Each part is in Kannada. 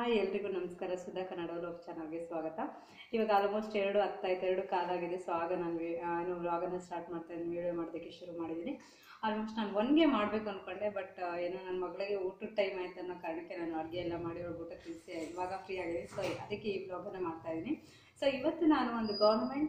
ಹಾಯ್ ಎಲ್ರಿಗೂ ನಮಸ್ಕಾರ ಸುಧಾ ಕನ್ನಡ ಲೋಕ್ ಚಾನಲ್ಗೆ ಸ್ವಾಗತ ಇವಾಗ ಆಲ್ಮೋಸ್ಟ್ ಎರಡು ಹತ್ತಾಯ್ತು ಎರಡು ಕಾಲಾಗಿದೆ ಸೊ ಆಗ ನಾನು ವಿ- ಆ, ಏನು ವ್ಲಾಗನ್ನು ಸ್ಟಾರ್ಟ್ ಮಾಡ್ತಾ ಇದ್ದೀನಿ ವಿಡಿಯೋ ಮಾಡೋದಕ್ಕೆ ಶುರು ಮಾಡಿದ್ದೀನಿ ಆಲ್ಮೋಸ್ಟ್ ನಾನು ಒನ್ಗೆ ಮಾಡಬೇಕು ಅಂದ್ಕೊಂಡೆ ಬಟ್ ಏನೋ ನನ್ನ ಮಗಳಿಗೆ ಊಟದ ಟೈಮ್ ಆಯ್ತು ಅನ್ನೋ ಕಾರಣಕ್ಕೆ ನಾನು ಅಡುಗೆ ಎಲ್ಲ ಮಾಡಿ ಊಟ ತಿಳಿಸಿ ಇವಾಗ ಫ್ರೀ ಆಗಿದೆ ಸೊ ಅದಕ್ಕೆ ಈ ವ್ಲಾಗನ್ನು ಮಾಡ್ತಾ ಇದ್ದೀನಿ ಸೊ ಇವತ್ತು ನಾನು ಒಂದು ಗೌರ್ಮೆಂಟ್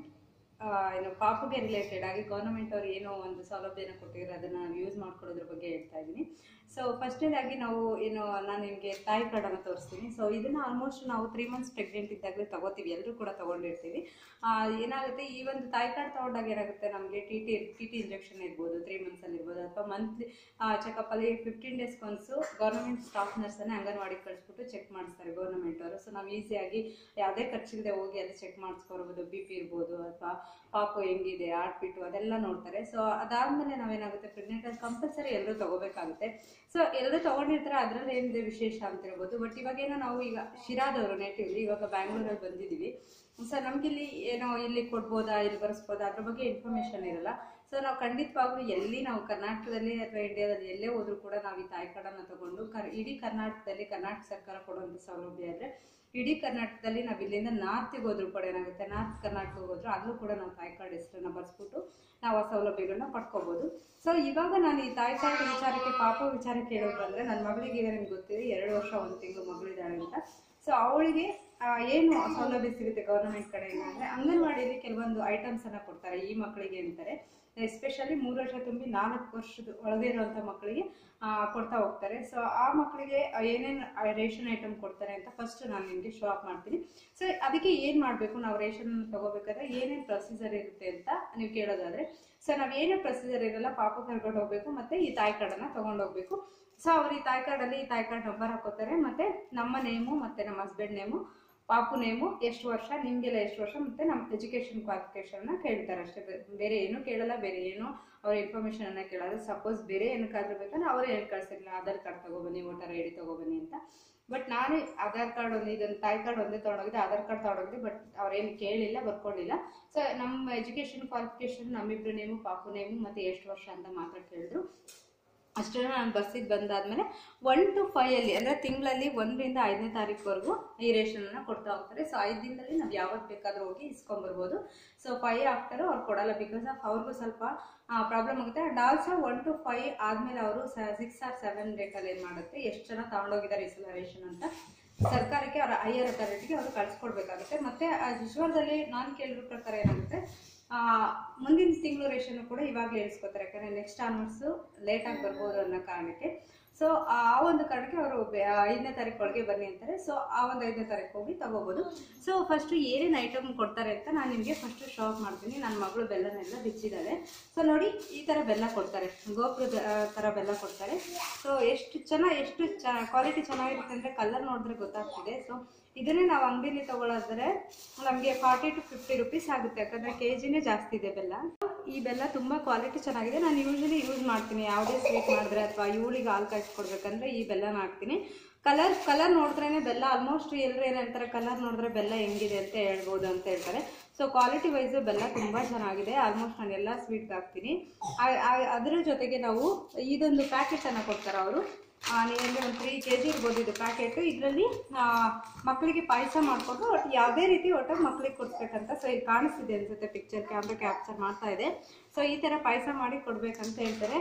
ಏನು ಪಾಪುಗೆ ರಿಲೇಟೆಡ್ ಆಗಿ ಗೌರ್ಮೆಂಟ್ ಅವ್ರು ಏನೋ ಒಂದು ಸೌಲಭ್ಯನ ಕೊಟ್ಟಿದ್ದಾರೆ ಅದನ್ನು ನಾವು ಯೂಸ್ ಮಾಡ್ಕೊಳ್ಳೋದ್ರ ಬಗ್ಗೆ ಹೇಳ್ತಾ ಇದ್ದೀನಿ ಸೊ ಫಸ್ಟ್ನೇದಾಗಿ ನಾವು ಏನು ನಾನು ನಿಮಗೆ ತಾಯಿ ಕಾರ್ಡನ್ನು ತೋರಿಸ್ತೀನಿ ಸೊ ಇದನ್ನು ಆಲ್ಮೋಸ್ಟ್ ನಾವು ತ್ರೀ ಮಂತ್ಸ್ ಪ್ರೆಗ್ನೆಂಟ್ ಇದ್ದಾಗಲೇ ತಗೋತೀವಿ ಎಲ್ಲರೂ ಕೂಡ ತಗೊಂಡಿರ್ತೀವಿ ಆ, ಏನಾಗುತ್ತೆ ಈ ಒಂದು ತಾಯಿ ಕಾರ್ಡ್ ತಗೊಂಡಾಗ ಏನಾಗುತ್ತೆ ನಮಗೆ T T T T injection ಇರ್ಬೋದು ತ್ರೀ ಮಂತ್ಸಲ್ಲಿ ಇರ್ಬೋದು ಅಥವಾ ಮಂತ್ಲಿ ಚೆಕಪ್ಪಲ್ಲಿ ಫಿಫ್ಟೀನ್ ಡೇಸ್ಗೆ ಒನ್ಸು ಗೌರ್ಮೆಂಟ್ ಸ್ಟಾಫ್ ನರ್ಸನ್ನೇ ಅಂಗನವಾಡಿಗೆ ಕಳಿಸ್ಬಿಟ್ಟು ಚೆಕ್ ಮಾಡಿಸ್ತಾರೆ ಗೌರ್ಮೆಂಟ್ ಅವರು ಸೊ ನಾವು ಈಸಿಯಾಗಿ ಯಾವುದೇ ಖರ್ಚಿಲ್ಲದೆ ಹೋಗಿ ಅಲ್ಲಿ ಚೆಕ್ ಮಾಡಿಸ್ಕೊಳ್ಬೋದು ಬಿ ಪಿ ಇರ್ಬೋದು ಅಥವಾ ಪಾಪು ಹೆಂಗಿದೆ ಆರ್ಟ್ ಬಿಟ್ಟು ಅದೆಲ್ಲ ನೋಡ್ತಾರೆ ಸೊ ಅದಾದಮೇಲೆ ನಾವೇನಾಗುತ್ತೆ ಪ್ರೆಗ್ನೆಂಟ್ ಆಗಿ ಕಂಪಲ್ಸರಿ ಎಲ್ಲರೂ ತಗೋಬೇಕಾಗುತ್ತೆ ಸೊ ಎಲ್ಲರೂ ತಗೊಂಡಿರ್ತಾರೆ ಅದರಲ್ಲಿ ಏನಿದೆ ವಿಶೇಷ ಅಂತ ಹೇಳ್ಬೋದು ಬಟ್ ಇವಾಗೇನೋ ನಾವು ಈಗ ಶಿರಾದವರು ನೇಟಿವ್ಲಿ ಇವಾಗ ಬ್ಯಾಂಗ್ಳೂರಲ್ಲಿ ಬಂದಿದ್ದೀವಿ ಸೊ ನಮ್ಗಿಲ್ಲಿ ಏನೋ ಇಲ್ಲಿ ಕೊಡ್ಬೋದಾ ಇಲ್ಲಿ ಬರೆಸ್ಬೋದಾ ಅದ್ರ ಬಗ್ಗೆ ಇನ್ಫಾರ್ಮೇಷನ್ ಇರಲ್ಲ ಸೊ ನಾವು ಖಂಡಿತವಾಗ್ಲೂ ಎಲ್ಲಿ ನಾವು ಕರ್ನಾಟಕದಲ್ಲಿ ಅಥವಾ ಇಂಡಿಯಾದಲ್ಲಿ ಎಲ್ಲೇ ಹೋದ್ರೂ ಕೂಡ ನಾವು ಈ ತಾಯಿ ಕಾರ್ಡನ್ನು ತಗೊಂಡು ಕರ್ ಇಡೀ ಕರ್ನಾಟಕದಲ್ಲಿ ಕರ್ನಾಟಕ ಸರ್ಕಾರ ಕೊಡುವಂಥ ಸೌಲಭ್ಯ ಅಂದರೆ ಇಡೀ ಕರ್ನಾಟಕದಲ್ಲಿ ನಾವು ಇಲ್ಲಿಂದ ನಾರ್ತಿಗೆ ಹೋದ್ರೂ ಕೂಡ ಏನಾಗುತ್ತೆ ನಾರ್ತ್ ಕರ್ನಾಟಕಕ್ಕೆ ಹೋದ್ರೂ ಅಲ್ಲೂ ಕೂಡ ನಾವು ತಾಯಿ ಕಾರ್ಡ್ ಹೆಸರನ್ನ ಬರೆಸ್ಬಿಟ್ಟು ನಾವು ಆ ಸೌಲಭ್ಯಗಳನ್ನ ಪಡ್ಕೋಬೋದು ಸೊ ಇವಾಗ ನಾನು ಈ ತಾಯಿ ಕಾರ್ಡ್ ವಿಚಾರಕ್ಕೆ ಪಾಪ ವಿಚಾರಕ್ಕೆ ಹೇಳೋದಂದ್ರೆ ನನ್ನ ಮಗಳಿಗೆ ಈಗ ನಿಮ್ಗೆ ಗೊತ್ತಿದೆ ಎರಡು ವರ್ಷ ಒಂದು ತಿಂಗಳು ಮಗಳಿದ್ದಾಳೆ ಅಂತ ಸೊ ಅವಳಿಗೆ ಏನು ಸೌಲಭ್ಯ ಸಿಗುತ್ತೆ ಗೌರ್ಮೆಂಟ್ ಕಡೆಯಿಂದ ಅಂದರೆ ಅಂಗನವಾಡಿಯಲ್ಲಿ ಕೆಲವೊಂದು ಐಟಮ್ಸ್ ಅನ್ನ ಕೊಡ್ತಾರೆ ಈ ಮಕ್ಕಳಿಗೆ ಅಂತಾರೆ ಎಸ್ಪೆಷಲಿ ಮೂರು ವರ್ಷ ತುಂಬಿ ನಾಲ್ಕು ವರ್ಷದ ಒಳಗೆ ಇರುವಂಥ ಮಕ್ಕಳಿಗೆ ಆ, ಕೊಡ್ತಾ ಹೋಗ್ತಾರೆ ಸೊ ಆ ಮಕ್ಕಳಿಗೆ ಏನೇನು ರೇಷನ್ ಐಟಮ್ ಕೊಡ್ತಾರೆ ಅಂತ ಫಸ್ಟ್ ನಾನು ನಿಮಗೆ ಶೋ ಅಪ್ ಮಾಡ್ತೀನಿ ಸೊ ಅದಕ್ಕೆ ಏನು ಮಾಡಬೇಕು ನಾವು ರೇಷನ್ ತಗೋಬೇಕಾದ್ರೆ ಏನೇನು ಪ್ರೊಸೀಜರ್ ಇರುತ್ತೆ ಅಂತ ನೀವು ಕೇಳೋದಾದ್ರೆ ಸೊ ನಾವು ಏನೇ ಪ್ರೊಸೀಜರ್ ಇರಲ್ಲ ಪಾಪ ಕರ್ಕೊಂಡು ಹೋಗ್ಬೇಕು ಮತ್ತೆ ಈ ತಾಯಿ ಕಾರ್ಡನ್ನು ತಗೊಂಡು ಹೋಗ್ಬೇಕು ಸೊ ಅವ್ರು ಈ ತಾಯಿ ಕಾರ್ಡಲ್ಲಿ ಈ ತಾಯಿ ಕಾರ್ಡ್ ನಂಬರ್ ಹಾಕೋತಾರೆ ಮತ್ತೆ ನಮ್ಮ ನೇಮು ಮತ್ತೆ ನಮ್ಮ ಹಸ್ಬೆಂಡ್ ನೇಮು ಪಾಪು ನೇಮು ಎಷ್ಟು ವರ್ಷ ನಿಮಗೆಲ್ಲ ಎಷ್ಟು ವರ್ಷ ಮತ್ತೆ ನಮ್ಮ ಎಜುಕೇಷನ್ ಕ್ವಾಲಿಫಿಕೇಶನ್ನ ಕೇಳ್ತಾರೆ ಅಷ್ಟೇ ಬೇ- ಬೇರೆ ಏನೂ ಕೇಳಲ್ಲ ಬೇರೆ ಏನು ಅವ್ರ ಇನ್ಫಾರ್ಮೇಷನ್ ಅನ್ನ ಕೇಳಲ್ಲ ಸಪೋಸ್ ಬೇರೆ ಏನಕ್ಕಾದ್ರೂ ಬೇಕಂದ್ರೆ ಅವರೇ ಹೇಳಿ ಕಳ್ಸಿರ್ಲಿಲ್ಲ ಆಧಾರ್ ಕಾರ್ಡ್ ತಗೊಬನ್ನಿ ವೋಟರ್ ಐ ಡಿ ತಗೊಬನ್ನಿ ಅಂತ ಬಟ್ ನಾನು ಆಧಾರ್ ಕಾರ್ಡ್ ಒಂದು ಇದೊಂದು ತಾಯಿ ಕಾರ್ಡ್ ಒಂದೇ ತೊಗೊಂಡೋಗಿದ್ದೆ ಆಧಾರ್ ಕಾರ್ಡ್ ತೊಗೊಂಡೋಗಿದ್ದೆ ಬಟ್ ಅವ್ರೇನು ಕೇಳಿಲ್ಲ ಬರ್ಕೊಂಡಿಲ್ಲ ಸೊ ನಮ್ಮ ಎಜುಕೇಷನ್ ಕ್ವಾಲಿಫಿಕೇಶನ್ ನಮ್ಮಿಬ್ರು ನೇಮು ಪಾಪು ನೇಮು ಮತ್ತೆ ಎಷ್ಟು ವರ್ಷ ಅಂತ ಮಾತ್ರ ಕೇಳಿದ್ರು ಅಷ್ಟನ್ನು ನಾನು ಬಸ್ಸಿಗೆ ಬಂದಾದ್ಮೇಲೆ ಒನ್ ಟು ಫೈವ್ ಅಲ್ಲಿ ಅಂದರೆ ತಿಂಗಳಲ್ಲಿ ಒಂದರಿಂದ ಐದನೇ ತಾರೀಕುವರೆಗೂ ಈ ರೇಷನನ್ನು ಕೊಡ್ತಾ ಹೋಗ್ತಾರೆ ಸೊ ಐದು ದಿನದಲ್ಲಿ ನಾವು ಯಾವತ್ತು ಬೇಕಾದರೂ ಹೋಗಿ ಇಸ್ಕೊಂಬರ್ಬೋದು ಸೊ ಫೈವ್ ಆಫ್ಟರು ಅವ್ರು ಕೊಡಲ್ಲ ಬಿಕಾಸ್ ಆಫ್ ಅವ್ರಿಗೂ ಸ್ವಲ್ಪ ಪ್ರಾಬ್ಲಮ್ ಆಗುತ್ತೆ and also one two five ಆದಮೇಲೆ ಅವರು ಸಿಕ್ಸ್ ಆರ್ ಸೆವೆನ್ ಡೇಟಲ್ಲಿ ಏನು ಮಾಡುತ್ತೆ ಎಷ್ಟು ಜನ ತಗೊಂಡೋಗಿದ್ದಾರೆ ಈ ಸಲ ರೇಷನ್ ಅಂತ ಸರ್ಕಾರಕ್ಕೆ ಅವರ ಹೈಯರ್ ಅಥಾರಿಟಿಗೆ ಅವರು ಕಳಿಸ್ಕೊಡ್ಬೇಕಾಗುತ್ತೆ ಮತ್ತೆ ವಿಶ್ವದಲ್ಲಿ ನಾನು ಕೇಳಿರೋ ಪ್ರಕಾರ ಏನಾಗುತ್ತೆ ಆ, ಮುಂದಿನ ತಿಂಗಳು ರೇಷನ್ ಕೂಡ ಇವಾಗ ಇಳಿಸ್ಕೋತಾರೆ ಯಾಕಂದ್ರೆ ನೆಕ್ಸ್ಟ್ ಆನ್ವರ್ಸು ಲೇಟಾಗಿ ಬರ್ಬೋದು ಅನ್ನೋ ಕಾರಣಕ್ಕೆ ಸೊ ಆ ಒಂದು ಕಾರಣಕ್ಕೆ ಅವರು ಐದನೇ ತಾರೀಕು ಒಳಗೆ ಬನ್ನಿ ಅಂತಾರೆ ಸೊ ಆ ಒಂದು ಐದನೇ ತಾರೀಕು ಹೋಗಿ ತಗೋಬೋದು ಸೊ ಫಸ್ಟ್ ಏನೇನು ಐಟಮ್ ಕೊಡ್ತಾರೆ ಅಂತ ನಾನು ನಿಮಗೆ ಫಸ್ಟ್ ಶೋ ಆಫ್ ಮಾಡ್ತೀನಿ ನನ್ನ ಮಗಳು ಬೆಲ್ಲನೆಲ್ಲ ಬಿಚ್ಚಿದ್ದಾಳೆ ಸೊ ನೋಡಿ ಈ ಥರ ಬೆಲ್ಲ ಕೊಡ್ತಾರೆ ಗೋಪುರದ ಆ, ಥರ ಬೆಲ್ಲ ಕೊಡ್ತಾರೆ ಸೊ ಎಷ್ಟು ಚೆನ್ನಾಗಿ ಎಷ್ಟು ಚ ಕ್ವಾಲಿಟಿ ಚೆನ್ನಾಗಿರುತ್ತೆ ಅಂದರೆ ಕಲರ್ ನೋಡಿದ್ರೆ ಗೊತ್ತಾಗ್ತಿದೆ ಸೊ ಇದನ್ನೇ ನಾವು ಅಂಗಡಿಲಿ ತಗೊಳ್ಳೋದ್ರೆ ನಮಗೆ ಫಾರ್ಟಿ ಟು ಫಿಫ್ಟಿ ರುಪೀಸ್ ಆಗುತ್ತೆ ಯಾಕಂದರೆ ಕೆ ಜಿನೇ ಜಾಸ್ತಿ ಇದೆ ಬೆಲ್ಲ ಈ ಬೆಲ್ಲ ತುಂಬ ಕ್ವಾಲಿಟಿ ಚೆನ್ನಾಗಿದೆ ನಾನು ಯೂಶಲಿ ಯೂಸ್ ಮಾಡ್ತೀನಿ ಯಾವುದೇ ಸ್ವೀಟ್ ಮಾಡಿದ್ರೆ ಅಥವಾ ಇವಳಿಗೆ ಹಾಲು ಕಾಯಿಸ್ಕೊಡ್ಬೇಕಂದ್ರೆ ಈ ಬೆಲ್ಲನ ಹಾಕ್ತೀನಿ ಕಲರ್ ಕಲರ್ ನೋಡಿದ್ರೇ ಬೆಲ್ಲ ಆಲ್ಮೋಸ್ಟ್ ಎಲ್ಲರೂ ಏನು ಹೇಳ್ತಾರೆ ಕಲರ್ ನೋಡಿದ್ರೆ ಬೆಲ್ಲ ಹೆಂಗಿದೆ ಅಂತ ಹೇಳ್ಬೋದು ಅಂತ ಹೇಳ್ತಾರೆ ಸೊ ಕ್ವಾಲಿಟಿ ವೈಸು ಬೆಲ್ಲ ತುಂಬ ಚೆನ್ನಾಗಿದೆ ಆಲ್ಮೋಸ್ಟ್ ನಾನು ಎಲ್ಲ ಸ್ವೀಟ್ಗೆ ಹಾಕ್ತೀನಿ ಆ- ಆ- ಅದರ ಜೊತೆಗೆ ನಾವು ಇದೊಂದು ಪ್ಯಾಕೆಟನ್ನು ಕೊಡ್ತಾರೆ ಅವರು ನೀವೆಂದರೆ ಒಂದು ತ್ರೀ ಕೆ ಜಿ ಇರ್ಬೋದು ಇದು ಪ್ಯಾಕೆಟು ಇದರಲ್ಲಿ ಮಕ್ಕಳಿಗೆ ಪಾಯಸ ಮಾಡಿಕೊಂಡು ಒಟ್ಟು ಯಾವುದೇ ರೀತಿ ಒಟ್ಟು ಮಕ್ಕಳಿಗೆ ಕೊಡ್ಬೇಕಂತ ಸೊ ಇದು ಕಾಣಿಸ್ತಿದೆ ಅನ್ಸುತ್ತೆ ಪಿಕ್ಚರ್ ಕ್ಯಾಮ್ರಾ ಕ್ಯಾಪ್ಚರ್ ಮಾಡ್ತಾ ಇದೆ ಸೊ ಈ ಥರ ಪಾಯಸ ಮಾಡಿ ಕೊಡ್ಬೇಕಂತ ಹೇಳ್ತಾರೆ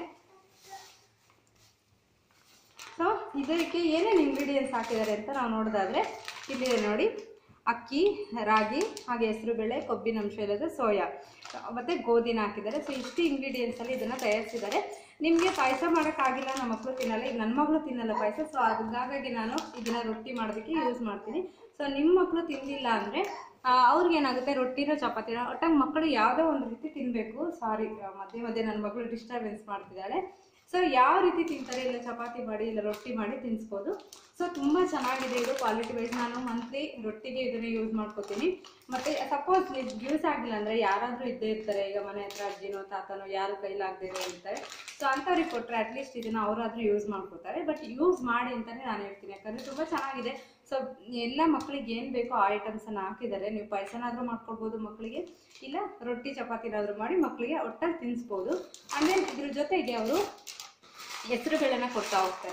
ಸೊ ಇದಕ್ಕೆ ಏನೇನು ಇಂಗ್ರೀಡಿಯೆಂಟ್ಸ್ ಹಾಕಿದ್ದಾರೆ ಅಂತ ನಾವು ನೋಡೋದಾದ್ರೆ ಇಲ್ಲಿದೆ ನೋಡಿ ಅಕ್ಕಿ ರಾಗಿ ಹಾಗೆ ಹೆಸರುಬೇಳೆ ಕೊಬ್ಬಿನ ಅಂಶ ಇಲ್ಲದೆ ಸೋಯಾ ಮತ್ತು ಗೋಧಿನ ಹಾಕಿದ್ದಾರೆ ಸೊ ಇಷ್ಟು ಇಂಗ್ರೀಡಿಯೆಂಟ್ಸಲ್ಲಿ ಇದನ್ನು ತಯಾರಿಸಿದ್ದಾರೆ ನಿಮಗೆ ಪಾಯಸ ಮಾಡೋಕ್ಕಾಗಿಲ್ಲ ನಮ್ಮ ಮಕ್ಕಳು ತಿನ್ನಲ್ಲ ಈಗ ನನ್ನ ಮಗಳು ತಿನ್ನಲ್ಲ ಪಾಯಸ ಸೊ ಹಾಗಾಗಿ ನಾನು ಇದನ್ನು ರೊಟ್ಟಿ ಮಾಡೋದಕ್ಕೆ ಯೂಸ್ ಮಾಡ್ತೀನಿ ಸೊ ನಿಮ್ಮ ಮಕ್ಕಳು ತಿಂದಿಲ್ಲ ಅಂದರೆ ಅವ್ರಿಗೆ ಏನಾಗುತ್ತೆ ರೊಟ್ಟಿನೋ ಚಪಾತಿನೋ ಒಟ್ಟಾಗಿ ಮಕ್ಕಳು ಯಾವುದೋ ಒಂದು ರೀತಿ ತಿನ್ನಬೇಕು ಸಾರಿ ಮಧ್ಯೆ ಮಧ್ಯೆ ನನ್ನ ಮಗಳು ಡಿಸ್ಟರ್ಬೆನ್ಸ್ ಮಾಡ್ತಿದ್ದಾಳೆ ಸೊ ಯಾವ ರೀತಿ ತಿಂತಾರೆ ಇಲ್ಲ ಚಪಾತಿ ಮಾಡಿ ಇಲ್ಲ ರೊಟ್ಟಿ ಮಾಡಿ ತಿನ್ನಿಸ್ಬೋದು ಸೊ ತುಂಬ ಚೆನ್ನಾಗಿದೆ ಇದು ಕ್ವಾಲಿಟಿ ವೈಸ್ ನಾನು ಮಂತ್ಲಿ ರೊಟ್ಟಿಗೆ ಇದನ್ನೇ ಯೂಸ್ ಮಾಡ್ಕೋತೀನಿ ಮತ್ತು ಸಪೋಸ್ ಯೂಸ್ ಆಗಿಲ್ಲ ಅಂದರೆ ಯಾರಾದರೂ ಇದ್ದೇ ಇರ್ತಾರೆ ಈಗ ಮನೆ ಹತ್ರ ಅಜ್ಜಿನೋ ತಾತನೋ ಯಾರು ಕೈಲಾಗದೇ ಇರೋ ಇರ್ತಾರೆ ಸೊ ಅಂಥವ್ರಿಗೆ ಕೊಟ್ಟರೆ ಅಟ್ಲೀಸ್ಟ್ ಇದನ್ನು ಅವರಾದರೂ ಯೂಸ್ ಮಾಡ್ಕೋತಾರೆ ಬಟ್ ಯೂಸ್ ಮಾಡಿ ಅಂತಲೇ ನಾನು ಹೇಳ್ತೀನಿ ಯಾಕಂದರೆ ತುಂಬ ಚೆನ್ನಾಗಿದೆ ಸೊ ಎಲ್ಲ ಮಕ್ಕಳಿಗೆ ಏನು ಬೇಕೋ ಆ ಐಟಮ್ಸನ್ನು ಹಾಕಿದ್ದಾರೆ ನೀವು ಪಾಯಸನಾದರೂ ಮಾಡ್ಕೊಡ್ಬೋದು ಮಕ್ಕಳಿಗೆ ಇಲ್ಲ ರೊಟ್ಟಿ ಚಪಾತಿನಾದರೂ ಮಾಡಿ ಮಕ್ಕಳಿಗೆ ಒಟ್ಟಾಗಿ ತಿನ್ನಿಸ್ಬೋದು ಆಮೇಲೆ ಇದ್ರ ಜೊತೆಗೆ ಅವರು ಹೆಸರು ಬೇಳೆನ ಕೊಡ್ತಾ ಹೋಗ್ತಾರೆ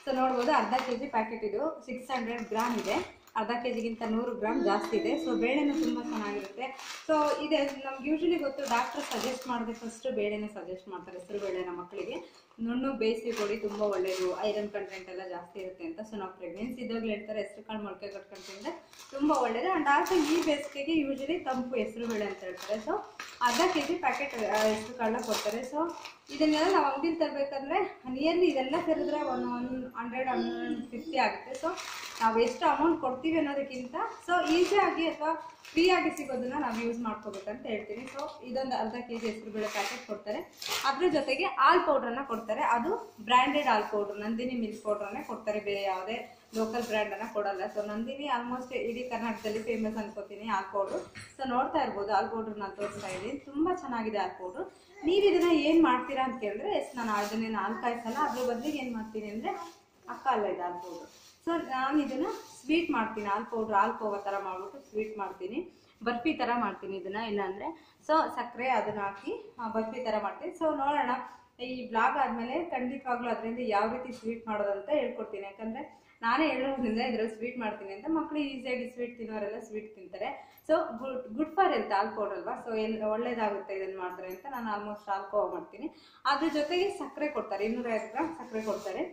ಸೊ ನೋಡ್ಬೋದು ಅರ್ಧ ಕೆ ಜಿ ಪ್ಯಾಕೆಟ್ ಇದು ಸಿಕ್ಸ್ ಹಂಡ್ರೆಡ್ ಗ್ರಾಮ್ ಇದೆ ಅರ್ಧ ಕೆ ಜಿಗಿಂತ ನೂರು ಗ್ರಾಮ್ ಜಾಸ್ತಿ ಇದೆ ಸೊ ಬೇಳೆನೂ ತುಂಬ ಚೆನ್ನಾಗಿರುತ್ತೆ ಸೊ ಇದೆ ನಮ್ಗೆ ಯೂಶಲಿ ಗೊತ್ತು ಡಾಕ್ಟರ್ ಸಜೆಸ್ಟ್ ಮಾಡಿದ್ರೆ ಫಸ್ಟ್ ಬೇಳೆನೇ ಸಜೆಸ್ಟ್ ಮಾಡ್ತಾರೆ ಹೆಸರು ಬೇಳೆನ ಮಕ್ಕಳಿಗೆ ನುಣ್ಣು ಬೇಯಿಸಿ ಕೊಡಿ ತುಂಬ ಒಳ್ಳೆಯದು ಐರನ್ ಕಂಟೆಂಟ್ ಎಲ್ಲ ಜಾಸ್ತಿ ಇರುತ್ತೆ ಅಂತ ಸೊ ನಾವು ಪ್ರೆಗ್ನೆನ್ಸಿ ಇದ್ದಾಗಲೂ ಹೇಳ್ತಾರೆ ಹೆಸರು ಕಾಳು ಮೊಳಕೆ ಕಟ್ಕೊಂಡು ತಿಂದರೆ ತುಂಬ ಒಳ್ಳೆಯದು ಆ್ಯಂಡ್ ಆಲ್ಸೋ ಈ ಬೇಸಿಗೆಗೆ ಯೂಶಲಿ ತಂಪು ಹೆಸರು ಬೇಳೆ ಅಂತ ಹೇಳ್ತಾರೆ ಸೊ ಅರ್ಧ ಕೆ ಜಿ ಪ್ಯಾಕೆಟ್ ಹೆಸರು ಕಾಳನ್ನ ಕೊಡ್ತಾರೆ ಸೊ ಇದನ್ನೆಲ್ಲ ನಾವು ಅಂಗಡಿಲಿ ತರಬೇಕಂದ್ರೆ ನಿಯರ್ಲಿ ಇದೆಲ್ಲ ಸೇರಿದ್ರೆ one one hundred hundred fifty ಆಗುತ್ತೆ ಸೊ ನಾವು ಎಷ್ಟು ಅಮೌಂಟ್ ಕೊಡ್ತೀವಿ ಅನ್ನೋದಕ್ಕಿಂತ ಸೊ ಈಸಿಯಾಗಿ ಅಥವಾ ಫ್ರೀಯಾಗಿ ಸಿಗೋದನ್ನ ನಾವು ಯೂಸ್ ಮಾಡ್ಕೋಬೇಕಂತ ಹೇಳ್ತೀನಿ ಸೊ ಇದೊಂದು ಅರ್ಧ ಕೆ ಜಿ ಹೆಸರುಬೇಳೆ ಪ್ಯಾಕೆಟ್ ಕೊಡ್ತಾರೆ ಅದ್ರ ಜೊತೆಗೆ ಹಾಲ್ ಪೌಡ್ರನ್ನ ಕೊಡ್ತಾರೆ ಅದು ಬ್ರ್ಯಾಂಡೆಡ್ ಹಾಲ್ ಪೌಡ್ರ್ ನಂದಿನಿ ಮಿಲ್ಕ್ ಪೌಡ್ರನ್ನೇ ಕೊಡ್ತಾರೆ ಬೇರೆ ಯಾವುದೇ ಲೋಕಲ್ ಬ್ರ್ಯಾಂಡನ್ನು ಕೊಡಲ್ಲ ಸೊ ನಂದಿನಿ ಆಲ್ಮೋಸ್ಟ್ ಇಡೀ ಕರ್ನಾಟಕದಲ್ಲಿ ಫೇಮಸ್ ಅನ್ಕೋತೀನಿ ಹಾಲ್ ಪೌಡ್ರು ಸೊ ನೋಡ್ತಾ ಇರ್ಬೋದು ಹಾಲ್ ಪೌಡ್ರ್ ನಾನು ತೋರಿಸ್ತಾ ಇದ್ದೀನಿ ತುಂಬ ಚೆನ್ನಾಗಿದೆ ಹಾಲ್ ಪೌಡ್ರು ನೀವು ಇದನ್ನ ಏನು ಮಾಡ್ತೀರಾ ಅಂತ ಕೇಳಿದ್ರೆ ಎಸ್ ನಾನು ಅದನ್ನೇ ನಾಲ್ಕು ಕಾಯಿಸಲ್ಲ ಅದ್ರ ಬದಲಿಗೆ ಏನು ಮಾಡ್ತೀನಿ ಅಂದರೆ ಅಕ್ಕ ಅಲ್ಲ ಇದು ಹಾಲ್ ಪೌಡ್ರು ಸೊ ನಾನು ಇದನ್ನ ಸ್ವೀಟ್ ಮಾಡ್ತೀನಿ ಹಾಲ್ ಪೌಡ್ರ್ ಹಾಲ್ ಕೋವ ಥರ ಮಾಡ್ಬಿಟ್ಟು ಸ್ವೀಟ್ ಮಾಡ್ತೀನಿ ಬರ್ಫಿ ಥರ ಮಾಡ್ತೀನಿ ಇದನ್ನ ಇಲ್ಲಾಂದರೆ ಸೊ ಸಕ್ಕರೆ ಅದನ್ನ ಹಾಕಿ ಆ, ಬರ್ಫಿ ಥರ ಮಾಡ್ತೀನಿ ಸೊ ನೋಡೋಣ ಈ ಬ್ಲಾಗ್ ಆದಮೇಲೆ ಖಂಡಿತವಾಗ್ಲೂ ಅದರಿಂದ ಯಾವ ರೀತಿ ಸ್ವೀಟ್ ಮಾಡೋದು ಅಂತ ಹೇಳ್ಕೊಡ್ತೀನಿ ಯಾಕಂದರೆ ನಾನೇ ಹೇಳೋದ್ರಿಂದ ಇದ್ರಲ್ಲಿ ಸ್ವೀಟ್ ಮಾಡ್ತೀನಿ ಅಂತ ಮಕ್ಕಳು ಈಸಿಯಾಗಿ ಸ್ವೀಟ್ ತಿನ್ನೋರೆಲ್ಲ ಸ್ವೀಟ್ ತಿಂತಾರೆ so good good for health ಹಾಲ್ ಪೌಡರ್ ಅಲ್ವಾ ಸೊ ಎಲ್ ಒಳ್ಳೇದಾಗುತ್ತೆ ಇದನ್ನು ಮಾಡಿದ್ರೆ ಅಂತ ನಾನು ಆಲ್ಮೋಸ್ಟ್ ಹಾಲ್ ಕೋವ ಮಾಡ್ತೀನಿ ಅದ್ರ ಜೊತೆಗೆ ಸಕ್ಕರೆ ಕೊಡ್ತಾರೆ ಇನ್ನೂರೈವತ್ತು ಗ್ರಾಮ್ ಸಕ್ಕರೆ ಕೊಡ್ತಾರೆ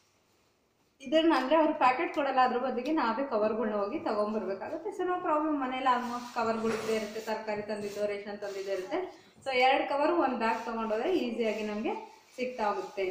ಇದನ್ನ ಅಂದ್ರೆ ಅವ್ರು ಪ್ಯಾಕೆಟ್ ಕೊಡಲ್ಲ ಅದ್ರ ಬದಲಿಗೆ ನಾವೇ ಕವರ್ಗಳನ್ನ ಹೋಗಿ ತಗೊಂಡ್ಬರ್ಬೇಕಾಗುತ್ತೆ ಸೊ ನೋ ಪ್ರಾಬ್ಲಮ್ ಮನೇಲಿ ಆಲ್ಮೋಸ್ಟ್ ಕವರ್ಗಳು ಇದ್ದೇ ಇರುತ್ತೆ ತರಕಾರಿ ತಂದಿದ್ದು ರೇಷನ್ ತಂದಿದ್ದೇ ಇರುತ್ತೆ ಸೊ ಎರಡು ಕವರ್ ಒಂದು ಬ್ಯಾಗ್ ತೊಗೊಂಡೋದ್ರೆ ಈಸಿಯಾಗಿ ನಮಗೆ ಸಿಗ್ತಾ ಹೋಗುತ್ತೆ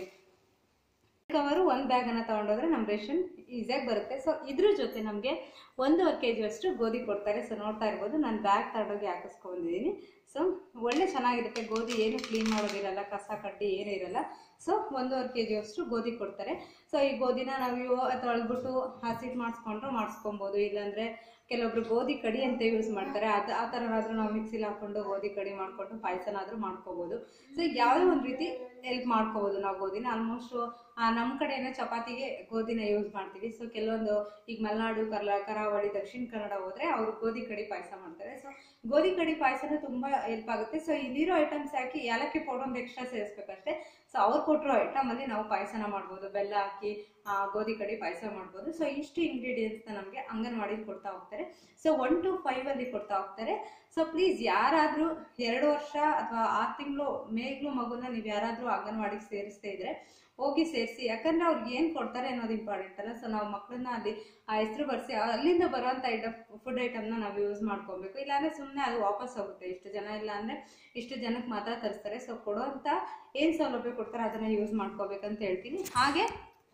ಕವರು ಒಂದು ಬ್ಯಾಗನ್ನು ತೊಗೊಂಡೋದ್ರೆ ನಮ್ಮ ರೇಷನ್ ಈಸಿಯಾಗಿ ಬರುತ್ತೆ ಸೊ ಇದ್ರ ಜೊತೆ ನಮಗೆ ಒಂದೂವರೆ ಕೆ ಜಿಯಷ್ಟು ಗೋಧಿ ಕೊಡ್ತಾರೆ ಸೊ ನೋಡ್ತಾ ಇರ್ಬೋದು ನಾನು ಬ್ಯಾಗ್ ತಗೊಂಡೋಗಿ ಹಾಕಿಸ್ಕೊಂಡಿದ್ದೀನಿ ಸೊ ಒಳ್ಳೆ ಚೆನ್ನಾಗಿರುತ್ತೆ ಗೋಧಿ ಏನು ಕ್ಲೀನ್ ಮಾಡೋದಿರಲ್ಲ ಕಸ ಕಡ್ಡಿ ಏನೂ ಇರಲ್ಲ ಸೊ ಒಂದೂವರೆ ಕೆ ಜಿಯಷ್ಟು ಗೋಧಿ ಕೊಡ್ತಾರೆ ಸೊ ಈ ಗೋಧಿನ ನಾವು ತೊಳೆದ್ಬಿಟ್ಟು ಹಸಿಟ್ಟು ಮಾಡಿಸ್ಕೊಂಡ್ರು ಮಾಡಿಸ್ಕೊಬೋದು ಇಲ್ಲಾಂದರೆ ಕೆಲವೊಬ್ರು ಗೋಧಿ ಕಡಿ ಅಂತ ಯೂಸ್ ಮಾಡ್ತಾರೆ ಅದು ಆ ಥರನಾದ್ರೂ ನಾವು ಮಿಕ್ಸಿಲಿ ಹಾಕೊಂಡು ಗೋಧಿ ಕಡಿ ಮಾಡಿಕೊಂಡು ಪಾಯಸನಾದ್ರೂ ಮಾಡ್ಕೋಬೋದು ಸೊ ಈಗ ಯಾವುದೇ ಒಂದು ರೀತಿ ಹೆಲ್ಪ್ ಮಾಡ್ಕೋಬೋದು ನಾವು ಗೋಧಿನ ಆಲ್ಮೋಸ್ಟ್ ನಮ್ಮ ಕಡೆನೇ ಚಪಾತಿಗೆ ಗೋಧಿನ ಯೂಸ್ ಮಾಡ್ತೀವಿ ಸೊ ಕೆಲವೊಂದು ಈಗ ಮಲೆನಾಡು ಕರ್ಲ ಕರಾವಳಿ ದಕ್ಷಿಣ ಕನ್ನಡ ಹೋದ್ರೆ ಅವರು ಗೋಧಿ ಕಡಿ ಪಾಯಸ ಮಾಡ್ತಾರೆ ಸೊ ಗೋಧಿ ಕಡಿ ಪಾಯಸನೂ ತುಂಬಾ ಹೆಲ್ಪ್ ಆಗುತ್ತೆ ಸೊ ಇಲ್ಲಿರೋ ಐಟಮ್ಸ್ ಹಾಕಿ ಏಲಕ್ಕಿ ಪೌಡರ್ ಒಂದು ಎಕ್ಸ್ಟ್ರಾ ಸೇರಿಸ್ಬೇಕಷ್ಟೇ ಸೊ ಅವ್ರು ಕೊಟ್ಟಿರೋ ಐಟಮ್ ಅಲ್ಲಿ ನಾವು ಪಾಯಸನ ಮಾಡ್ಬೋದು ಬೆಲ್ಲ ಹಾಕಿ ಆ, ಗೋಧಿ ಕಡಿ ಪಾಯಸ ಮಾಡ್ಬೋದು ಸೊ ಇಷ್ಟು ಇಂಗ್ರೀಡಿಯೆಂಟ್ಸ್ನ ನಮಗೆ ಅಂಗನವಾಡಿ ಕೊಡ್ತಾ ಹೋಗ್ತಾರೆ ಸೊ ಒನ್ ಟು ಫೈವ್ ಅಲ್ಲಿ ಕೊಡ್ತಾ ಹೋಗ್ತಾರೆ ಸೊ ಪ್ಲೀಸ್ ಯಾರಾದರೂ ಎರಡು ವರ್ಷ ಅಥವಾ ಆರು ತಿಂಗಳು ಮೇಗ್ಲು ಮಗುನ ನೀವು ಯಾರಾದರೂ ಅಂಗನವಾಡಿಗೆ ಸೇರಿಸ್ತಾ ಇದ್ರೆ ಹೋಗಿ ಸೇರಿಸಿ ಯಾಕಂದ್ರೆ ಅವ್ರಿಗೆ ಏನು ಕೊಡ್ತಾರೆ ಅನ್ನೋದು ಇಂಪಾರ್ಟೆಂಟ್ ಅಲ್ಲ ಸೊ ನಾವು ಮಕ್ಕಳನ್ನ ಅಲ್ಲಿ ಆ ಹೆಸರು ಬರ್ಸಿ ಅಲ್ಲಿಂದ ಬರುವಂಥ ಐಟಮ್ ಫುಡ್ ಐಟಮ್ನ ನಾವು ಯೂಸ್ ಮಾಡ್ಕೊಬೇಕು ಇಲ್ಲಾಂದ್ರೆ ಸುಮ್ಮನೆ ಅದು ವಾಪಸ್ ಹೋಗುತ್ತೆ ಇಷ್ಟು ಜನ ಇಲ್ಲ ಅಂದ್ರೆ ಇಷ್ಟು ಜನಕ್ಕೆ ಮಾತ್ರ ತರಿಸ್ತಾರೆ ಸೊ ಕೊಡುವಂಥ ಏನು ಸೌಲಭ್ಯ ಕೊಡ್ತಾರೆ ಅದನ್ನ ಯೂಸ್ ಮಾಡ್ಕೋಬೇಕಂತ ಹೇಳ್ತೀನಿ ಹಾಗೆ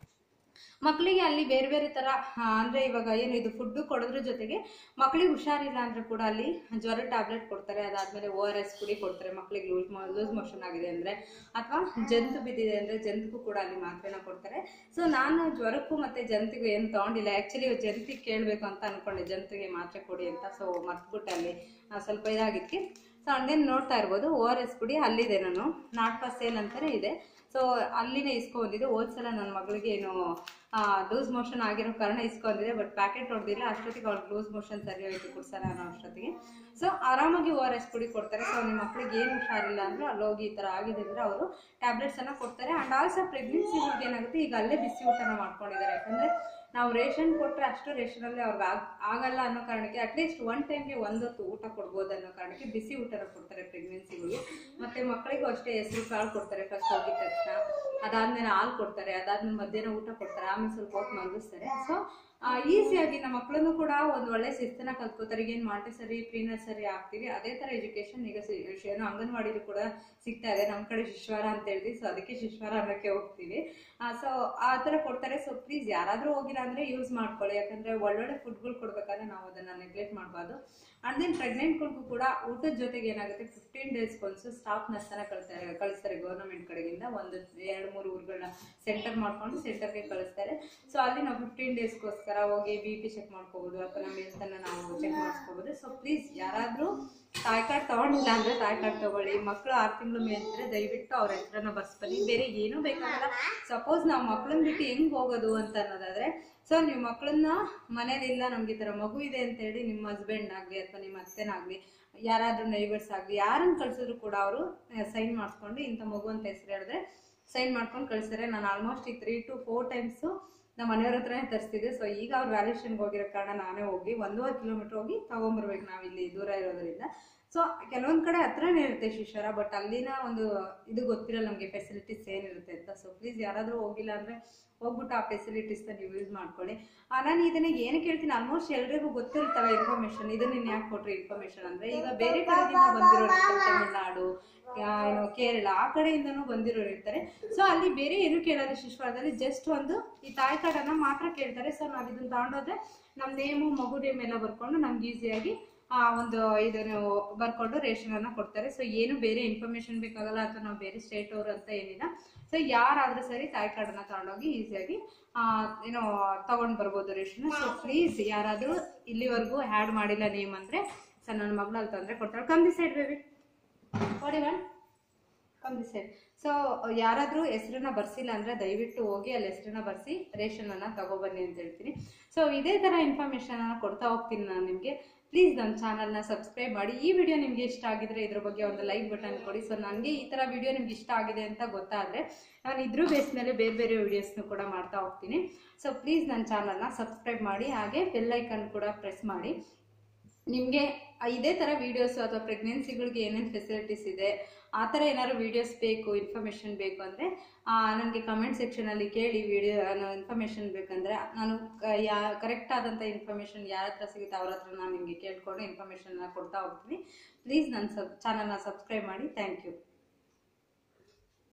ಮಕ್ಕಳಿಗೆ ಅಲ್ಲಿ ಬೇರೆ ಬೇರೆ ಥರ ಆ, ಅಂದ್ರೆ ಇವಾಗ ಏನು ಇದು ಫುಡ್ಡು ಕೊಡೋದ್ರ ಜೊತೆಗೆ ಮಕ್ಕಳಿಗೆ ಹುಷಾರಿಲ್ಲ ಅಂದ್ರೆ ಕೂಡ ಅಲ್ಲಿ ಜ್ವರ ಟ್ಯಾಬ್ಲೆಟ್ ಕೊಡ್ತಾರೆ ಅದಾದ್ಮೇಲೆ ಓ ಆರ್ ಎಸ್ ಪುಡಿ ಕೊಡ್ತಾರೆ ಮಕ್ಕಳಿಗೆ ಲೂಸ್ ಲೂಸ್ ಮೋಷನ್ ಆಗಿದೆ ಅಂದ್ರೆ ಅಥವಾ ಜಂತು ಬಿದ್ದಿದೆ ಅಂದ್ರೆ ಜಂತುಗೂ ಕೂಡ ಅಲ್ಲಿ ಮಾತ್ರೆನ ಕೊಡ್ತಾರೆ ಸೊ ನಾನು ಜ್ವರಕ್ಕೂ ಮತ್ತೆ ಜಂತಿಗೂ ಏನು ತಗೊಂಡಿಲ್ಲ ಆ್ಯಕ್ಚುಲಿ ಜಂತಿಗೆ ಕೇಳಬೇಕು ಅಂತ ಅನ್ಕೊಂಡೆ ಜಂತಿಗೆ ಮಾತ್ರೆ ಕೊಡಿ ಅಂತ ಸೊ ಮರ್ತ್ಬಿಟ್ಟೆ ಅಲ್ಲಿ ಆ, ಸ್ವಲ್ಪ ಇದಾಗಿದ್ದಕ್ಕೆ ಸೊ ಹಂಗೇನು ನೋಡ್ತಾ ಇರ್ಬೋದು ಓ ಆರ್ ಎಸ್ ಪುಡಿ ಅಲ್ಲಿದೆ ನಾನು ನಾಟ್ಪ ಸೇಲ್ ಅಂತಾನೆ ಇದೆ ಸೊ ಅಲ್ಲಿನೇ ಇಸ್ಕೊಂಡಿದ್ದೆ ಹೋದ್ಸಲ ನನ್ನ ಮಗಳಿಗೆ ಏನು ಲೂಸ್ ಮೋಷನ್ ಆಗಿರೋ ಕಾರಣ ಇಸ್ಕೊಂಡಿದೆ ಬಟ್ ಪ್ಯಾಕೆಟ್ ಹೊಡೆದಿಲ್ಲ ಅಷ್ಟೊತ್ತಿಗೆ ಅವ್ಳಿಗೆ ಲೂಸ್ ಮೋಷನ್ ಸರಿ ಹೋಯ್ತು ಕುಡ್ಸೋಣ ಅನ್ನೋ ಅಷ್ಟೊತ್ತಿಗೆ ಸೊ ಆರಾಮಾಗಿ ಓ ಆರ್ ಎಸ್ ಪುಡಿ ಕೊಡ್ತಾರೆ ಸೊ ನಿಮ್ಮ ಮಕ್ಕಳಿಗೆ ಏನು ಹುಷಾರಿಲ್ಲ ಅಂದ್ರೆ ಅಲ್ಲಿ ಹೋಗಿ ಈ ಥರ ಆಗಿದೆ ಅಂದರೆ ಅವರು ಟ್ಯಾಬ್ಲೆಟ್ಸನ್ನು ಕೊಡ್ತಾರೆ ಆ್ಯಂಡ್ ಆಲ್ಸೋ ಪ್ರೆಗ್ನೆನ್ಸಿ ಏನಾಗುತ್ತೆ ಈಗ ಅಲ್ಲೇ ಬಿಸಿ ಊಟನ ಮಾಡ್ಕೊಂಡಿದ್ದಾರೆ ಯಾಕಂದರೆ ನಾವು ರೇಷನ್ ಕೊಟ್ಟರೆ ಅಷ್ಟು ರೇಷನಲ್ಲಿ ಅವ್ರಿಗೆ ಆಗ್ ಆಗಲ್ಲ ಅನ್ನೋ ಕಾರಣಕ್ಕೆ ಅಟ್ಲೀಸ್ಟ್ ಒನ್ ಟೈಮ್ಗೆ ಒಂದೊತ್ತು ಊಟ ಕೊಡ್ಬೋದು ಅನ್ನೋ ಕಾರಣಕ್ಕೆ ಬಿಸಿ ಊಟನ ಕೊಡ್ತಾರೆ ಪ್ರೆಗ್ನೆನ್ಸಿಗಳು ಮತ್ತು ಮಕ್ಕಳಿಗೂ ಅಷ್ಟೇ ಹೆಸರು ಕಾಳು ಕೊಡ್ತಾರೆ ಫಸ್ಟ್ ಹೋಗಿದ ತಕ್ಷಣ ಅದಾದ್ಮೇಲೆ ಹಾಲು ಕೊಡ್ತಾರೆ ಅದಾದ್ಮೇಲೆ ಮಧ್ಯಾಹ್ನ ಊಟ ಕೊಡ್ತಾರೆ ಆಮೇಲೆ ಸ್ವಲ್ಪ ಹೊತ್ತು ಮಲಗಿಸ್ತಾರೆ ಸೊ ಈಸಿಯಾಗಿ ನಮ್ಮ ಮಕ್ಕಳನ್ನು ಕೂಡ ಒಂದು ಒಳ್ಳೆ ಶಿಸ್ತನ್ನ ಕಲ್ತ್ಕೋತಾರೆ ಏನು ಮಾಂಟೆಸರಿ ಪ್ರೀ ನರ್ಸರಿ ಆಗ್ತೀವಿ ಅದೇ ಥರ ಎಜುಕೇಶನ್ ಈಗ ಸಿ- ಏನೋ ಅಂಗನವಾಡಿಲೂ ಕೂಡ ಸಿಗ್ತಾ ಇದೆ ನಮ್ಮ ಕಡೆ ಶಿಶ್ವಾರ ಅಂತ ಹೇಳ್ತೀವಿ ಸೊ ಅದಕ್ಕೆ ಶಿಶ್ವಾರ ಅನ್ನೋಕ್ಕೆ ಹೋಗ್ತೀವಿ ಸೊ ಆ ಥರ ಕೊಡ್ತಾರೆ ಸೊ ಪ್ಲೀಸ್ ಯಾರಾದರೂ ಹೋಗಿಲ್ಲ ಅಂದರೆ ಯೂಸ್ ಮಾಡ್ಕೊಳ್ಳಿ ಯಾಕಂದರೆ ಒಳ್ಳೊಳ್ಳೆ ಫುಡ್ಗಳು ಕೊಡಬೇಕಾದ್ರೆ ನಾವು ಅದನ್ನು ನೆಗ್ಲೆಕ್ಟ್ ಮಾಡಬಾರ್ದು ಅಂಡ್ ದೆನ್ ಪ್ರೆಗ್ನೆಂಟ್ಗಳಿಗೂ ಕೂಡ ಊಟದ ಜೊತೆಗೆ ಏನಾಗುತ್ತೆ ಫಿಫ್ಟೀನ್ ಡೇಸ್ಗೊಂದು ಸ್ಟಾಫ್ ನರ್ಸನ್ನ ಕಳಿಸ್ತಾರೆ ಕಳಿಸ್ತಾರೆ ಗೌರ್ಮೆಂಟ್ ಕಡೆಗಿಂದ ಒಂದು ಎರಡು ಮೂರು ಊರುಗಳನ್ನ ಸೆಂಟರ್ ಮಾಡ್ಕೊಂಡು ಸೆಂಟರ್ಗೆ ಕಳಿಸ್ತಾರೆ ಸೊ ಅಲ್ಲಿ ನಾವು ಫಿಫ್ಟೀನ್ ಡೇಸ್ಗೋಸ್ಕರ ಹೋಗಿ ಬಿ ಪಿ ಚೆಕ್ ಮಾಡ್ಕೋಬೋದು ಅಥವಾ ನಮ್ಮ ಹೆಲ್ತನ್ನು ನಾವು ಚೆಕ್ ಮಾಡಿಸ್ಕೋಬೋದು ಸೊ ಪ್ಲೀಸ್ ಯಾರಾದರೂ ತಾಯಿ ಕಾರ್ಡ್ ತಗೊಂಡಿಲ್ಲ ಅಂದರೆ ತಾಯಿ ಕಾರ್ಡ್ ತಗೊಳ್ಳಿ ಮಕ್ಕಳು ಆರು ತಿಂಗಳು ಮೇಲಿದ್ರೆ ದಯವಿಟ್ಟು ಅವ್ರ ಹೆಸರನ್ನ ಬರ್ಸ್ಬನ್ನಿ ಬೇರೆ ಏನೂ ಬೇಕಾಗಲ್ಲ ಸಪೋಸ್ ನಾವು ಮಕ್ಕಳನ್ನ ಬಿಟ್ಟು ಹೆಂಗೆ ಹೋಗೋದು ಅಂತ ಅನ್ನೋದಾದ್ರೆ ಸೊ ನೀವು ಮಕ್ಕಳನ್ನ ಮನೇಲಿಲ್ಲ ನಮ್ಗೆ ಈ ಥರ ಮಗು ಇದೆ ಅಂತ ಹೇಳಿ ನಿಮ್ಮ ಹಸ್ಬೆಂಡ್ ಆಗಲಿ ಅಥವಾ ನಿಮ್ಮ ಅತ್ತೆನಾಗಲಿ ಯಾರಾದ್ರೂ ನೈಬರ್ಸ್ ಆಗಲಿ ಯಾರನ್ನ ಕಳ್ಸಿದ್ರು ಕೂಡ ಅವರು ಸೈನ್ ಮಾಡಿಸ್ಕೊಂಡು ಇಂಥ ಮಗು ಅಂತ ಹೆಸರು ಹೇಳಿದ್ರೆ ಸೈನ್ ಮಾಡ್ಕೊಂಡು ಕಳಿಸ್ತಾರೆ ನಾನು ಆಲ್ಮೋಸ್ಟ್ ಈ ತ್ರೀ ಟು ಫೋರ್ ಟೈಮ್ಸು ನಮ್ಮ ಮನೆಯವ್ರ ಹತ್ರನೇ ತರಿಸ್ತಿದ್ದೆ ಸೊ ಈಗ ಅವ್ರು ವ್ಯಾಲ್ಯೂಷನ್ಗೆ ಹೋಗಿರೋ ಕಾರಣ ನಾನೇ ಹೋಗಿ ಒಂದೂವರೆ ಕಿಲೋಮೀಟರ್ ಹೋಗಿ ತಗೊಂಬರ್ಬೇಕು ನಾವಿಲ್ಲಿ ದೂರ ಇರೋದ್ರಿಂದ ಸೊ ಕೆಲವೊಂದ್ ಕಡೆ ಹತ್ರನೇ ಇರುತ್ತೆ ಶಿಶರ ಬಟ್ ಅಲ್ಲಿನ ಒಂದು ಇದು ಗೊತ್ತಿರಲ್ಲ ನಮಗೆ ಫೆಸಿಲಿಟೀಸ್ ಏನಿರುತ್ತೆ ಅಂತ ಸೊ ಪ್ಲೀಸ್ ಯಾರಾದರೂ ಹೋಗಿಲ್ಲ ಅಂದ್ರೆ ಹೋಗ್ಬಿಟ್ಟು ಆ ಫೆಸಿಲಿಟೀಸ್ನ ನೀವು ಯೂಸ್ ಮಾಡ್ಕೊಳ್ಳಿ ಆ, ನಾನು ಇದನ್ನ ಏನಕ್ಕೆ ಹೇಳ್ತೀನಿ ಆಲ್ಮೋಸ್ಟ್ ಎಲ್ರಿಗೂ ಗೊತ್ತಿರ್ತವೆ ಇನ್ಫಾರ್ಮೇಶನ್ ಇದನ್ನ ನೀನು ಯಾಕೆ ಕೊಟ್ರಿ ಇನ್ಫಾರ್ಮೇಶನ್ ಅಂದ್ರೆ ಈಗ ಬೇರೆ ಕಡೆಯಿಂದ ಬಂದಿರೋರು ಇರ್ತಾರೆ, ತಮಿಳ್ನಾಡು ಆ, ಏನು ಕೇರಳ ಆ ಕಡೆಯಿಂದನೂ ಬಂದಿರೋರು ಇರ್ತಾರೆ ಸೊ ಅಲ್ಲಿ ಬೇರೆ ಏನು ಕೇಳಲ್ಲ ಶಿಶ್ವಾರದಲ್ಲಿ ಜಸ್ಟ್ ಒಂದು ಈ ತಾಯಿ ಕಾರ್ಡನ್ನ ಮಾತ್ರ ಕೇಳ್ತಾರೆ ಸೊ ನಾವು ಇದನ್ನ ತಗೊಂಡೋದ್ರೆ ನಮ್ಮ ನೇಮು ಮಗು ನೇಮ್ ಎಲ್ಲ ಬರ್ಕೊಂಡು ನಮ್ಗೆ ಈಸಿಯಾಗಿ ಆ ಒಂದು ಇದನ್ನು ಬರ್ಕೊಂಡು ರೇಷನ್ ಅನ್ನ ಕೊಡ್ತಾರೆ ಸೊ ಏನು ಬೇರೆ ಇನ್ಫಾರ್ಮೇಶನ್ ಬೇಕಾಗಲ್ಲ ಅಥವಾ ನಾವು ಬೇರೆ ಸ್ಟೇಟ್ ಅವರು ಅಂತ ಏನಿಲ್ಲ ಸೊ ಯಾರಾದ್ರೂ ಸರಿ ತಾಯಿ ಕಾರ್ಡನ್ನ ತಗೊಂಡೋಗಿ ಈಸಿಯಾಗಿ ಏನೋ ತಗೊಂಡ್ ಬರ್ಬೋದು ರೇಷನ್ ಸೊ ಪ್ಲೀಸ್ ಯಾರಾದ್ರೂ ಇಲ್ಲಿವರೆಗೂ ಆ್ಯಡ್ ಮಾಡಿಲ್ಲ ನೇಮ್ ಅಂದ್ರೆ ಸರ್ ನನ್ನ ಮಗ್ಳಲ್ಲಿ ತಂದ್ರೆ ಕೊಡ್ತಾಳೆ come the side baby what even come the side so ಯಾರಾದರೂ ಹೆಸರನ್ನ ಬರ್ಸಿಲ್ಲ ಅಂದ್ರೆ ದಯವಿಟ್ಟು ಹೋಗಿ ಅಲ್ಲಿ ಹೆಸರನ್ನ ಬರ್ಸಿ ರೇಷನ್ ಅನ್ನ ತಗೊಬನ್ನಿ ಅಂತ ಹೇಳ್ತೀನಿ ಸೊ ಇದೇ ತರ ಇನ್ಫಾರ್ಮೇಶನ್ ಅನ್ನ ಕೊಡ್ತಾ ಹೋಗ್ತೀನಿ ನಾನು ನಿಮಗೆ ಪ್ಲೀಸ್ ನನ್ನ ಚಾನಲ್ನ ಸಬ್ಸ್ಕ್ರೈಬ್ ಮಾಡಿ ಈ ವಿಡಿಯೋ ನಿಮ್ಗೆ ಇಷ್ಟ ಆಗಿದ್ರೆ ಇದ್ರ ಬಗ್ಗೆ ಒಂದು ಲೈಕ್ ಬಟನ್ ಕೊಡಿ ಸೊ ನನಗೆ ಈ ಥರ ವಿಡಿಯೋ ನಿಮ್ಗೆ ಇಷ್ಟ ಆಗಿದೆ ಅಂತ ಗೊತ್ತಾದರೆ ನಾನು ಇದ್ರ ಬೇಸ್ ಮೇಲೆ ಬೇರೆ ಬೇರೆ ವಿಡಿಯೋಸ್ನು ಕೂಡ ಮಾಡ್ತಾ ಹೋಗ್ತೀನಿ ಸೊ ಪ್ಲೀಸ್ ನನ್ನ ಚಾನಲ್ನ ಸಬ್ಸ್ಕ್ರೈಬ್ ಮಾಡಿ ಹಾಗೆ ಬೆಲ್ ಐಕನ್ ಕೂಡ ಪ್ರೆಸ್ ಮಾಡಿ ನಿಮಗೆ ಇದೇ ಥರ ವೀಡಿಯೋಸ್ ಅಥವಾ ಪ್ರೆಗ್ನೆನ್ಸಿಗಳಿಗೆ ಏನೇನು ಫೆಸಿಲಿಟೀಸ್ ಇದೆ ಆ ಥರ ಏನಾದ್ರು ವೀಡಿಯೋಸ್ ಬೇಕು ಇನ್ಫಾರ್ಮೇಷನ್ ಬೇಕು ಅಂದರೆ ನನಗೆ ಕಮೆಂಟ್ ಸೆಕ್ಷನಲ್ಲಿ ಕೇಳಿ ವಿಡಿಯೋ ಇನ್ಫಾರ್ಮೇಷನ್ ಬೇಕಂದರೆ ನಾನು ಕ- ಯಾ ಕರೆಕ್ಟ್ ಆದಂಥ ಇನ್ಫಾರ್ಮೇಷನ್ ಯಾರ ಹತ್ರ ಸಿಗುತ್ತೆ ಅವ್ರ ಹತ್ರ ನಾನು ನಿಮಗೆ ಕೇಳ್ಕೊಂಡು ಇನ್ಫಾರ್ಮೇಷನ್ನ ಕೊಡ್ತಾ ಹೋಗ್ತೀನಿ ಪ್ಲೀಸ್ ನನ್ನ ಸಬ್ ಚಾನಲ್ನ ಸಬ್ಸ್ಕ್ರೈಬ್ ಮಾಡಿ ಥ್ಯಾಂಕ್ ಯು